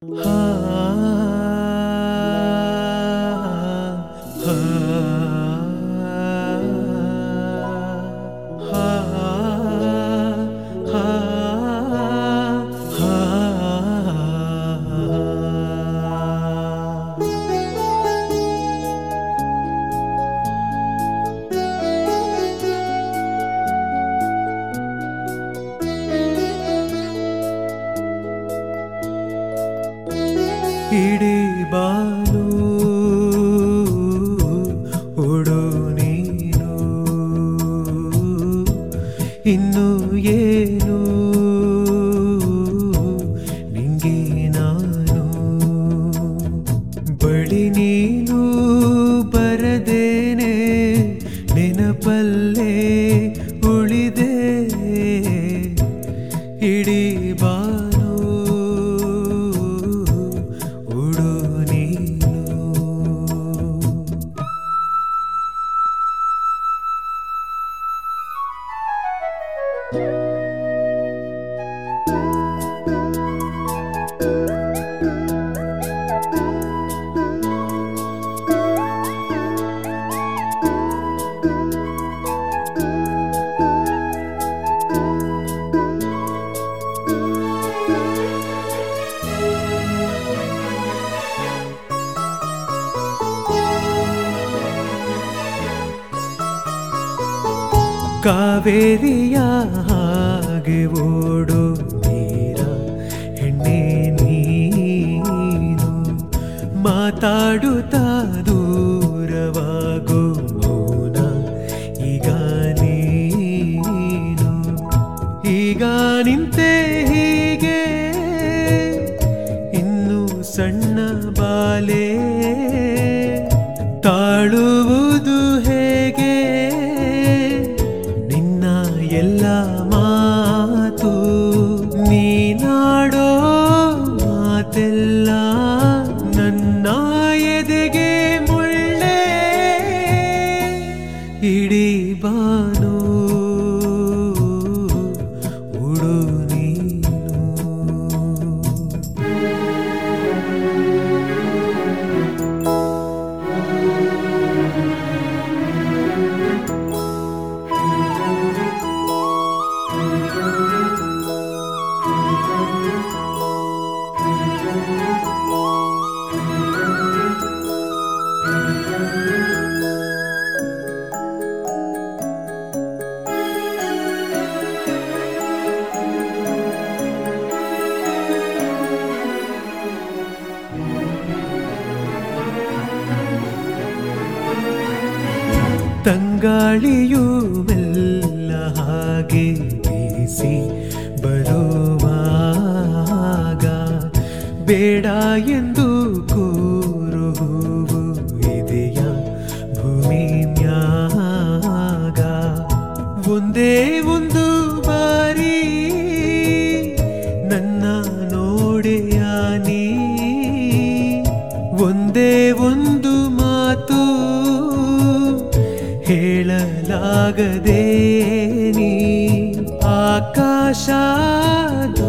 ಇಡೀ ಬಾನು ಉಡು ನೀನು ಇನ್ನು ಏನು ನಿಂಗೆ ನಾನು ಬಳಿ ನೀನು ಬರದೇನೆ ನೆನಪಲ್ಲೇ ಉಳಿದೆ ಇಡೀ ಬಾನು ಉಡು ನೀನು ಕಾವೇರಿಯ ಹಾಗೆ ಓಡು ನೀರ ಹೆಣ್ಣೆ ನೀನು ಮಾತಾಡುತ್ತಾ ದೂರವಾಗೋ ಮೌನ ಈಗ ನೀನು ಈಗ ನಿಂತೆ ಹೀಗೆ ಇನ್ನು ಸಣ್ಣ ಬಾಲೆ ತಾಳುವುದು ಹೇಗೆ ನಿನ್ನ ಎಲ್ಲ ಮಾತು ನೀನಾಡೋ ಮಾತೆಲ್ಲ ನನ್ನ ಎದೆಗೆ ಮುಳ್ಳೆ ಇಡೀ ಬಾನು ಉಡು ನೀನು ತಂಗಾಳಿಯು ಮೆಲ್ಲ ಹಾಗೆ ಬೀಸಿ ಬರುವಾಗ ಬೇಡ ಎಂದು ಕೂರು ಹೂವು ಇದೆಯ ಭೂಮಿ ಮ್ಯಾಗ ಒಂದೇ ಒಂದು ಬಾರಿ ನನ್ನ ನೋಡೆಯ ನೀ ಒಂದೇ ಒಂದು ಮಾತು ಹೇಳಲಾಗದೆ ನೀ ಆಕಾಶ